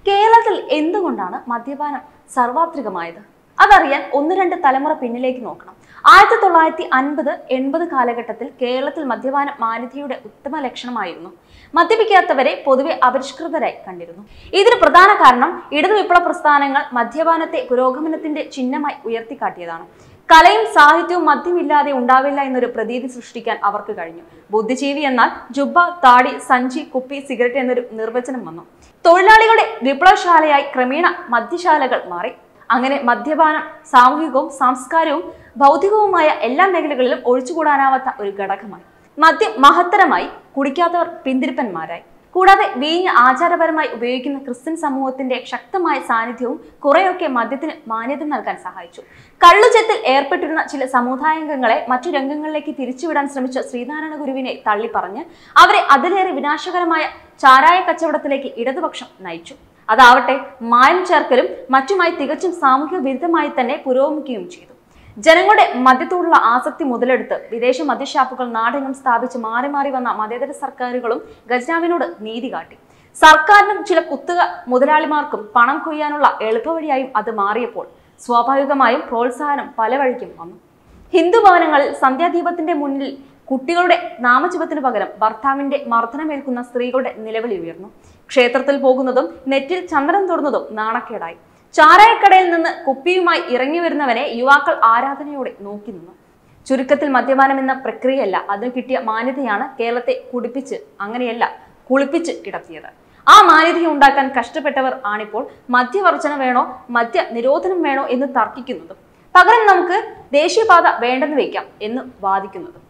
കേരളത്തിൽ എന്തുകൊണ്ടാണ് മദ്യപാനം സർവാത്രികമായത് അതറിയാൻ ഒന്ന് രണ്ട് തലമുറ പിന്നിലേക്ക് നോക്കണം ആയിരത്തി തൊള്ളായിരത്തി അൻപത് എൺപത് കാലഘട്ടത്തിൽ കേരളത്തിൽ മദ്യപാനം മാന്യതയുടെ ഉത്തമ ലക്ഷണമായിരുന്നു മദ്യപിക്കാത്തവരെ പൊതുവെ അപരിഷ്കൃതരായി കണ്ടിരുന്നു ഇതിന് പ്രധാന കാരണം ഇടതു വിപ്ലവ പ്രസ്ഥാനങ്ങൾ മദ്യപാനത്തെ പുരോഗമനത്തിന്റെ ചിഹ്നമായി ഉയർത്തിക്കാട്ടിയതാണ് കലയും സാഹിത്യവും മദ്യമില്ലാതെ ഉണ്ടാവില്ല എന്നൊരു പ്രതീതി സൃഷ്ടിക്കാൻ അവർക്ക് കഴിഞ്ഞു ബുദ്ധിജീവി എന്നാൽ ജുബ്ബ താടി സഞ്ചി കുപ്പി സിഗരറ്റ് എന്നൊരു നിർവചനം വന്നു തൊഴിലാളികളുടെ വിപ്ലവശാലയായി ക്രമേണ മദ്യശാലകൾ മാറി അങ്ങനെ മദ്യപാനം സാമൂഹികവും സാംസ്കാരികവും ഭൗതികവുമായ എല്ലാ മേഖലകളിലും ഒഴിച്ചുകൂടാനാവാത്ത ഒരു ഘടകമായി മദ്യം മഹത്തരമായി കുടിക്കാത്തവർ പിന്തിരിപ്പന്മാരായി കൂടാതെ വീഞ്ഞ് ആചാരപരമായി ഉപയോഗിക്കുന്ന ക്രിസ്ത്യൻ സമൂഹത്തിന്റെ ശക്തമായ സാന്നിധ്യവും കുറെയൊക്കെ മദ്യത്തിന് മാന്യത നൽകാൻ സഹായിച്ചു കള്ളുചെത്തിൽ ഏർപ്പെട്ടിരുന്ന ചില സമുദായാംഗങ്ങളെ മറ്റു രംഗങ്ങളിലേക്ക് തിരിച്ചുവിടാൻ ശ്രമിച്ച ശ്രീനാരായണ ഗുരുവിനെ തള്ളിപ്പറഞ്ഞ് അവരെ അതിലേറെ വിനാശകരമായ ചാരായ കച്ചവടത്തിലേക്ക് ഇടതുപക്ഷം നയിച്ചു അതാവട്ടെ മായം ചേർക്കലും മറ്റുമായി തികച്ചും സാമൂഹിക വിരുദ്ധമായി തന്നെ പുരോഗമിക്കുകയും ചെയ്തു ജനങ്ങളുടെ മദ്യത്തോടുള്ള ആസക്തി മുതലെടുത്ത് വിദേശ മദ്യഷാപ്പുകൾ നാടെങ്ങും സ്ഥാപിച്ച് മാറി മാറി വന്ന മതേതര സർക്കാരുകളും ഖജനാവിനോട് നീതി കാട്ടി സർക്കാരിനും ചില കുത്തുക മുതലാളിമാർക്കും പണം കൊയ്യാനുള്ള എളുപ്പവഴിയായും അത് മാറിയപ്പോൾ സ്വാഭാവികമായും പ്രോത്സാഹനം പല വഴിക്കും വന്നു ഹിന്ദു ഭവനങ്ങളിൽ സന്ധ്യാദീപത്തിന്റെ മുന്നിൽ കുട്ടികളുടെ നാമജപത്തിനു പകരം ഭർത്താവിന്റെ മർദ്ദനമേൽക്കുന്ന സ്ത്രീകളുടെ നിലവിളി ഉയർന്നു ക്ഷേത്രത്തിൽ പോകുന്നതും നെറ്റിൽ ചന്ദ്രൻ തൊടുന്നതും നാണക്കേടായി ചാരായക്കടയിൽ നിന്ന് കുപ്പിയുമായി ഇറങ്ങി വരുന്നവനെ യുവാക്കൾ ആരാധനയോടെ നോക്കി നിന്നു ചുരുക്കത്തിൽ മദ്യപാനം എന്ന പ്രക്രിയയല്ല അതിന് കിട്ടിയ മാന്യതയാണ് കേരളത്തെ കുടിപ്പിച്ച് അങ്ങനെയല്ല കുളിപ്പിച്ച് കിടത്തിയത് ആ മാന്യത ഉണ്ടാക്കാൻ കഷ്ടപ്പെട്ടവർ ആണിപ്പോൾ മദ്യവർജന വേണോ മദ്യ നിരോധനം വേണോ എന്ന് തർക്കിക്കുന്നതും പകരം നമുക്ക് ദേശീയപാത വേണ്ടെന്ന് വെക്കാം എന്ന് വാദിക്കുന്നതും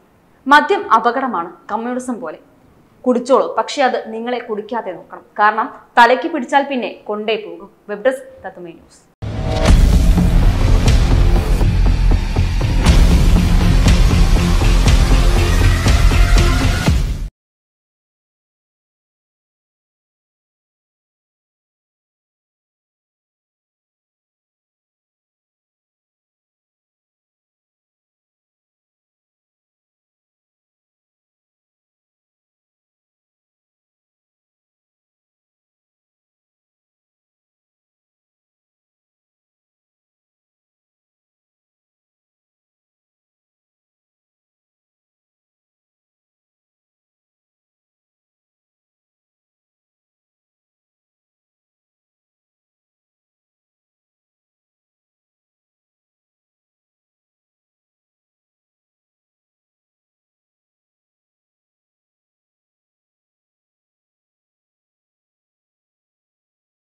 മദ്യം അപകടമാണ് കമ്മ്യൂണിസം പോലെ കുടിച്ചോളൂ പക്ഷെ അത് നിങ്ങളെ കുടിക്കാതെ നോക്കണം കാരണം തലയ്ക്ക് പിടിച്ചാൽ പിന്നെ കൊണ്ടേ പോകും വെബ് ഡെസ്ക് തത്തുമേ ന്യൂസ്